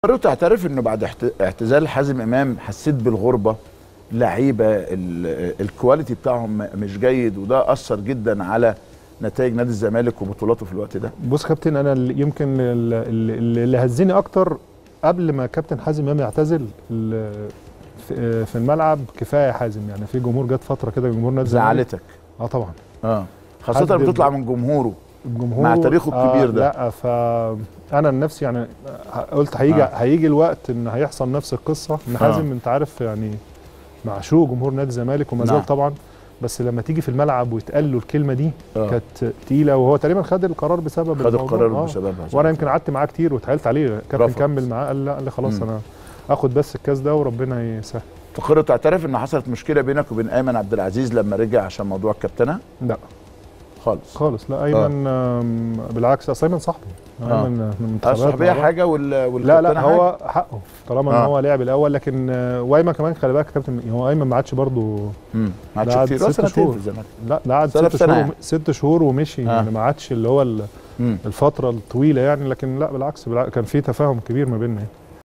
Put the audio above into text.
قررت تعترف انه بعد احت- اعتزال حازم امام حسيت بالغربه لعيبه ال- الكواليتي بتاعهم م- مش جيد وده اثر جدا على نتائج نادي الزمالك وبطولاته في الوقت ده بص كابتن انا اللي- يمكن ال- ال- اللي هزني اكتر قبل ما كابتن حازم امام يعتزل ال- في في الملعب كفايه حازم يعني في جمهور جت فتره كده جمهور نادي الزمالك زعلتك اه طبعا اه خاصه حد- لما بتطلع من جمهوره الجمهور مع تاريخه الكبير ده. لا فانا نفسي يعني قلت هيجي آه. آه. هيجي الوقت ان هيحصل نفس القصه ان آه. حازم انت عارف يعني معشوق جمهور نادي الزمالك وما زال نعم. طبعا بس لما تيجي في الملعب ويتقال له الكلمه دي آه. كانت تقيله وهو تقريبا خد القرار بسبب خد الموضوع. القرار آه. بسببها وانا يمكن قعدت معاه كتير واتحايلت عليه كابتن رفض. كمل معاه قال لا قال لي خلاص مم. انا اخد بس الكاس ده وربنا يسهل تقر تعترف ان حصلت مشكله بينك وبين ايمن عبد العزيز لما رجع عشان موضوع الكابتنه لا خالص خالص لا ايمن آم، بالعكس اصل ايمن صاحبي آه. ايمن من آه، منتخبات الصحوبيه مع بعض. حاجه وال لا والكابتنه لا حاجة؟ هو حقه طالما ان آه. هو لعب الاول لكن آه، وايمن كمان خلي بالك يا كابتن هو ايمن ما عادش برضه مم. ما عادش بعد كتير هو ست سنتين شهور. في الزمالك لا ده قعد سنة ست بسنة شهور يعني. وم- ست شهور ومشي آه. يعني ما عادش اللي هو ال- مم. الفتره الطويله يعني لكن لا بالعكس, بالعكس كان في تفاهم كبير ما بيننا يعني.